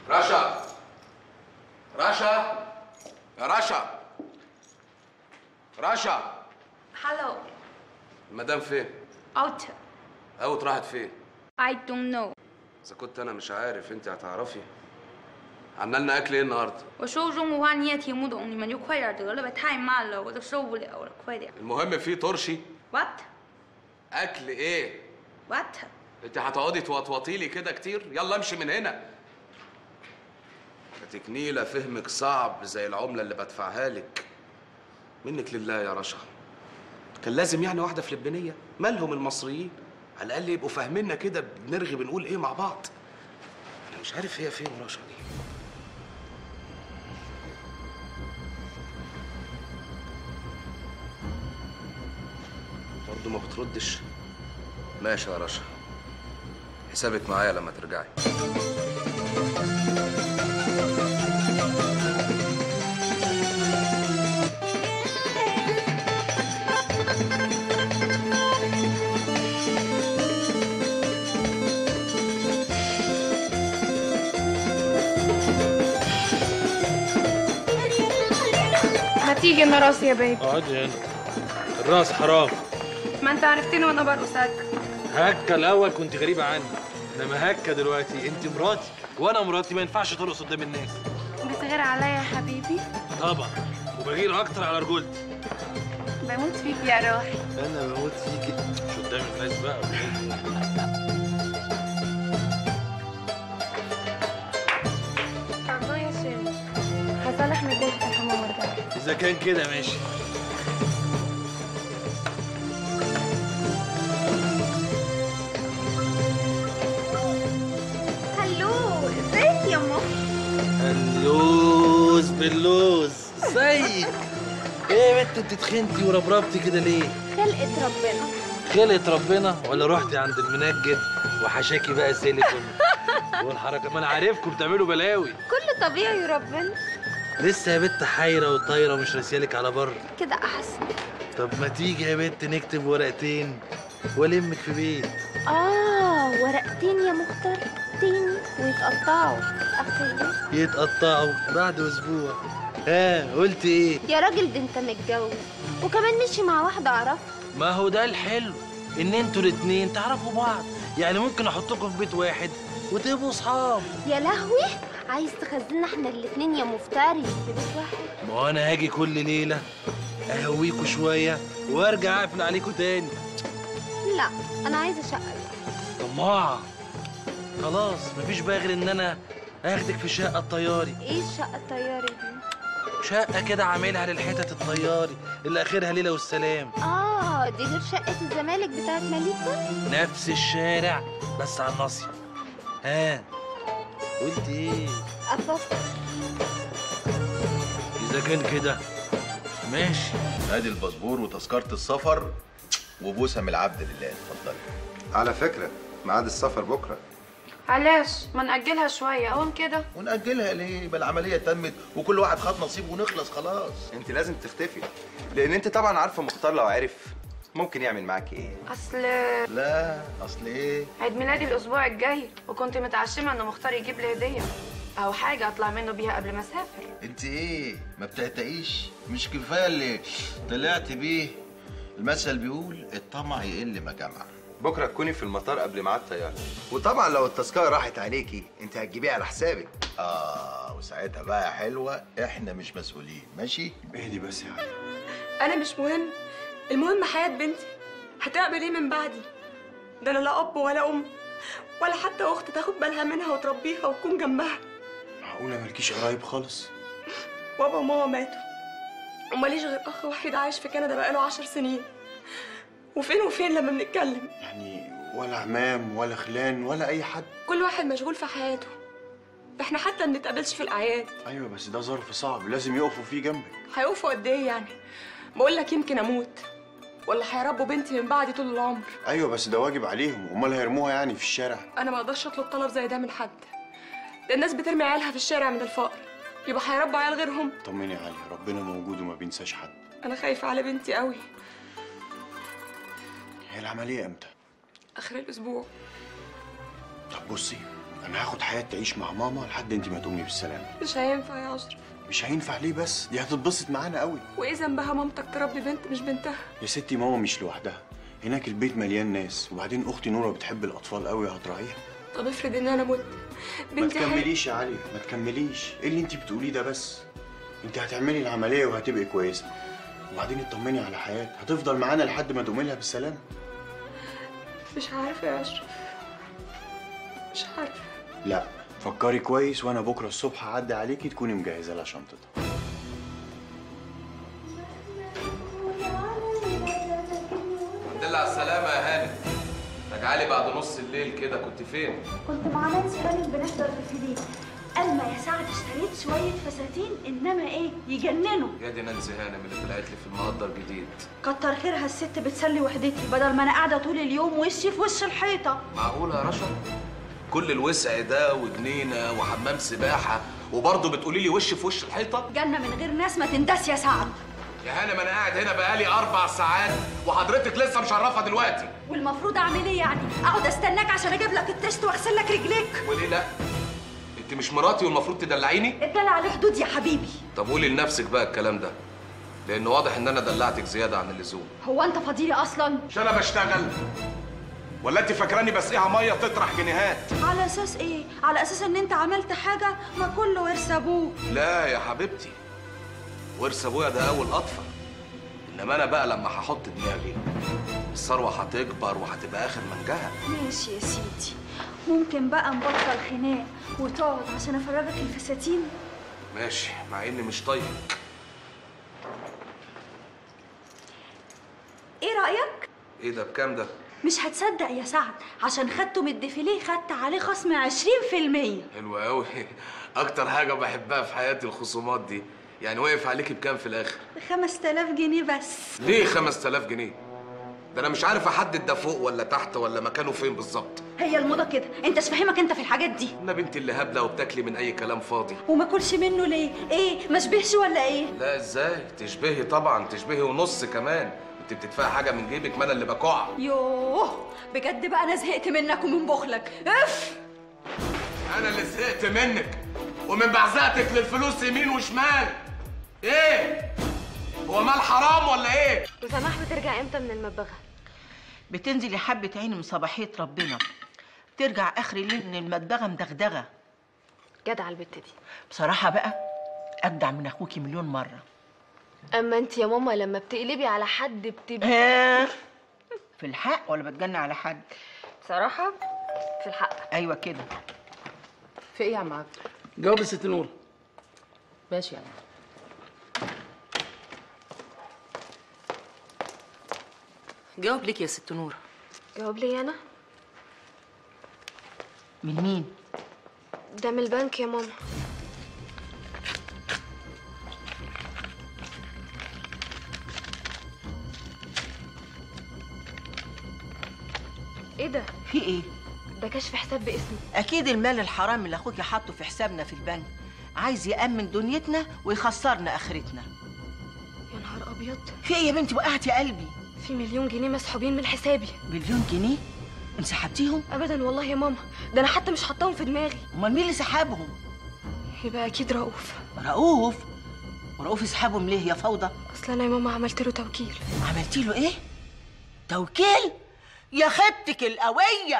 رشا رشا يا رشا رشا Hello, المدام فين؟ out. اوت راحت فين؟ I don't know. اذا كنت انا مش عارف انت هتعرفي عملنا لنا اكل ايه النهارده؟ 我说中国话你也听不懂，你们就快点得了呗，太慢了，我都受不了了，快点。 المهم في طرشي What? اكل ايه؟ What? انت هتقعدي توطوطي لي كده كتير؟ يلا امشي من هنا تكنيلة فهمك صعب زي العملة اللي بدفعها لك منك لله يا رشا كان لازم يعني واحدة فلبينية مالهم المصريين على الأقل يبقوا فاهميننا كده بنرغي بنقول إيه مع بعض أنا مش عارف هي فين رشا دي برضه ما بتردش ماشي يا رشا حسابك معايا لما ترجعي ما تيجي انا راسي يا بيبي اقعدي هنا الراس حرام ما انت عرفتني وانا برقص هك هكا الاول كنت غريبه عني انما هكا دلوقتي انت مراتي وانا مراتي ما ينفعش ترقص قدام الناس بتغير عليا يا حبيبي طبعا وبغير اكتر على رجولتي بموت فيك يا روحي انا بموت فيكي مش قدام الناس بقى ولا إيه؟ الله يا شيخ هصالح من البيت الحمام وارجع اذا كان كده ماشي هلو ازيك يا ماما اللوز باللوز ازيك ايه يا بنت انت تخنتي وربربتي كده ليه خلقة ربنا خلقت ربنا ولا رحتي عند المنجد وحشاكي بقى السيليكون والحركه ما انا عارفكم بتعملوا بلاوي كله طبيعي ربنا لسه يا بنت حايره وطايره ومش راسيالك على بر كده احسن طب ما تيجي يا بنت نكتب ورقتين والمك في بيت اه ورقتين يا مختار تاني ويتقطعوا اخيرا يتقطعوا بعد اسبوع ها قلت ايه يا راجل ده انت متجوز وكمان مشي مع واحدة اعرفها ما هو ده الحلو ان انتوا الاتنين تعرفوا بعض يعني ممكن احطكم في بيت واحد وتبقوا صحاب يا لهوي عايز تخزلنا احنا الاتنين يا مفتري في بيت واحد ما هو انا هاجي كل ليله اهويكوا شويه وارجع اقفل عليكوا تاني لا انا عايزه شقه بقى. طماعه خلاص مفيش بقى غير ان انا اخدك في شقه الطياري ايه الشقه الطياري دي شقه كده عاملها للحتت الطياري اللي اخرها ليله والسلام اه دي غير شقه الزمالك بتاعت مليكه نفس الشارع بس على الناصيه ها قلت ايه افكر اذا كان كده ماشي ادي الباسبور وتذكره السفر وبوسه من العبد لله اتفضلي على فكرة ميعاد السفر بكرة علاش ما نأجلها شوية اهون كده ونأجلها ليه؟ يبقى العملية تمت وكل واحد خد نصيبه ونخلص خلاص. انت لازم تختفي لان انت طبعا عارفة مختار لو عرف ممكن يعمل معاكي ايه اصل لا أصل إيه؟ عيد ميلادي الاسبوع الجاي وكنت متعشمة ان مختار يجيب لي هدية او حاجة اطلع منه بيها قبل ما اسافر أنت إيه؟ ما بتهتقيش؟ مش كفاية اللي طلعت بيه؟ المثل بيقول الطمع يقل ما جمع. بكرة تكوني في المطار قبل ميعاد طيارة وطبعا لو التذكرة راحت عليكي انت هتجيبيها على حسابك آه وساعتها بقى يا حلوة إحنا مش مسؤولين ماشي؟ اهدي بس يا علي انا مش مهم المهم حياه بنتي هتعمل ايه من بعدي ده انا لا اب ولا ام ولا حتى اخت تاخد بالها منها وتربيها وتكون جنبها معقولة مالكيش قرايب خالص بابا وماما ماتوا وماليش غير اخ وحيد عايش في كندا بقاله عشر سنين وفين وفين لما بنتكلم يعني ولا عمام ولا خلان ولا اي حد كل واحد مشغول في حياته ده احنا حتى ما بنتقابلش في الاعياد ايوه بس ده ظرف صعب لازم يقفوا فيه جنبك هيقفوا قد ايه يعني بقول لك يمكن اموت ولا هيربوا بنتي من بعدي طول العمر ايوه بس ده واجب عليهم امال هيرموها يعني في الشارع انا ما اقدرش اطلب طلب زي ده من حد ده الناس بترمي عيالها في الشارع من الفقر يبقى هيربوا عيال غيرهم طمني يا علي ربنا موجود وما بينساش حد انا خايفه على بنتي قوي هي العمليه امتى اخر الاسبوع طب بصي انا هاخد حياه تعيش مع ماما لحد انت ما تقومي بالسلامه مش هينفع يا اشرف مش هينفع ليه بس دي هتتبسط معانا قوي وايه ذنبها مامتك تربي بنت مش بنتها يا ستي ماما مش لوحدها هناك البيت مليان ناس وبعدين اختي نوره بتحب الاطفال قوي هتراعيها طب افرض ان انا مت ما بنتي حي... تكمليش يا علي ما تكمليش ايه اللي انت بتقوليه ده بس انت هتعملي العمليه وهتبقي كويسه وبعدين اطمني على حياتك هتفضل معانا لحد ما تقومي لها بالسلامه مش عارفه يا اشرف مش عارفه لا فكري كويس وانا بكره الصبح هعدي عليكي تكوني مجهزه لها شنطتها الحمد لله على السلامة يا هاني رجعلي بعد نص الليل كده كنت فين؟ كنت مع نانسي هانم بنحضر الفيديو ألما يا سعد اشتريت شوية فساتين إنما إيه يجننوا يا دي نانسي هانم اللي طلعت لي في المقدر جديد كتر خيرها الست بتسلي وحدتي بدل ما أنا قاعدة طول اليوم وشي في وش الحيطة معقولة يا رشا؟ كل الوسع ده وجنينة وحمام سباحة وبرضه بتقولي لي وش في وش الحيطة؟ جنة من غير ناس ما تندس يا سعد يا هانم أنا قاعد هنا بقالي أربع ساعات وحضرتك لسه مشرفة دلوقتي والمفروض أعمل إيه يعني؟ أقعد أستناك عشان أجيب لك التشت وأغسل لك رجليك وليه لأ؟ أنت مش مراتي والمفروض تدلعيني؟ الدلع على حدود يا حبيبي طب قولي لنفسك بقى الكلام ده لأن واضح إن أنا دلعتك زيادة عن اللزوم هو أنت فضيلي أصلا؟ مش أنا بشتغل ولا أنت فاكراني بسقيها مية تطرح جنيهات؟ على أساس إيه؟ على أساس إن أنت عملت حاجة ما كله ورث أبوه لا يا حبيبتي ورث ابويا ده اول اطفال انما انا بقى لما هحط دماغي الثروه هتكبر وهتبقى اخر منجها ماشي يا سيدي ممكن بقى نبطل خناق وتقعد عشان افرجك الفساتين ماشي مع اني مش طيب ايه رايك ايه ده بكام ده مش هتصدق يا سعد عشان خدته من الديفيليه خدت عليه خصم 20% حلو قوي اكتر حاجه بحبها في حياتي الخصومات دي يعني وقف عليكي بكام في الاخر 5000 جنيه بس ليه 5000 جنيه ده انا مش عارف احدد ده فوق ولا تحت ولا مكانه فين بالظبط هي الموضه كده انت مش فاهمك انت في الحاجات دي انا بنتي اللي هبله وبتاكلي من اي كلام فاضي وما كلش منه ليه ايه ما شبهش ولا ايه لا ازاي تشبهي طبعا تشبهي ونص كمان انت بتدفعي حاجه من جيبك ما انا اللي بكوع يوه بجد بقى انا زهقت منك ومن بخلك اف انا اللي زهقت منك ومن بعزقتك للفلوس يمين وشمال ايه هو مال حرام ولا ايه وسماح بترجع امتى من المبغى بتنزل يا حبة عيني من صباحية ربنا ترجع آخر الليل من المدغة مدغدغة جدع البت دي بصراحة بقى أجدع من أخوكي مليون مرة اما انت يا ماما لما بتقلبي على حد بتبقي آه. في الحق ولا بتجنى على حد بصراحه في الحق أيوة كده في ايه يا عم عبد جاوب يا ست نور ماشي يا عم جاوب ليك يا ست نور جاوب لي انا من مين؟ ده من البنك يا ماما ايه ده في إيه؟ ده كشف حساب باسمي أكيد المال الحرام اللي أخوكي حاطه في حسابنا في البنك عايز يأمن دنيتنا ويخسرنا آخرتنا يا نهار ابيض في إيه يا بنتي وقعت يا قلبي؟ في مليون جنيه مسحوبين من حسابي مليون جنيه؟ انسحبتيهم؟ ابدا والله يا ماما ده انا حتى مش حاطاهم في دماغي أمال مين اللي سحبهم؟ يبقى اكيد رؤوف رؤوف ورؤوف يسحبهم ليه يا فوضى؟ اصل انا يا ماما عملت له توكيل عملتي له ايه؟ توكيل؟ يا خيبتك القوية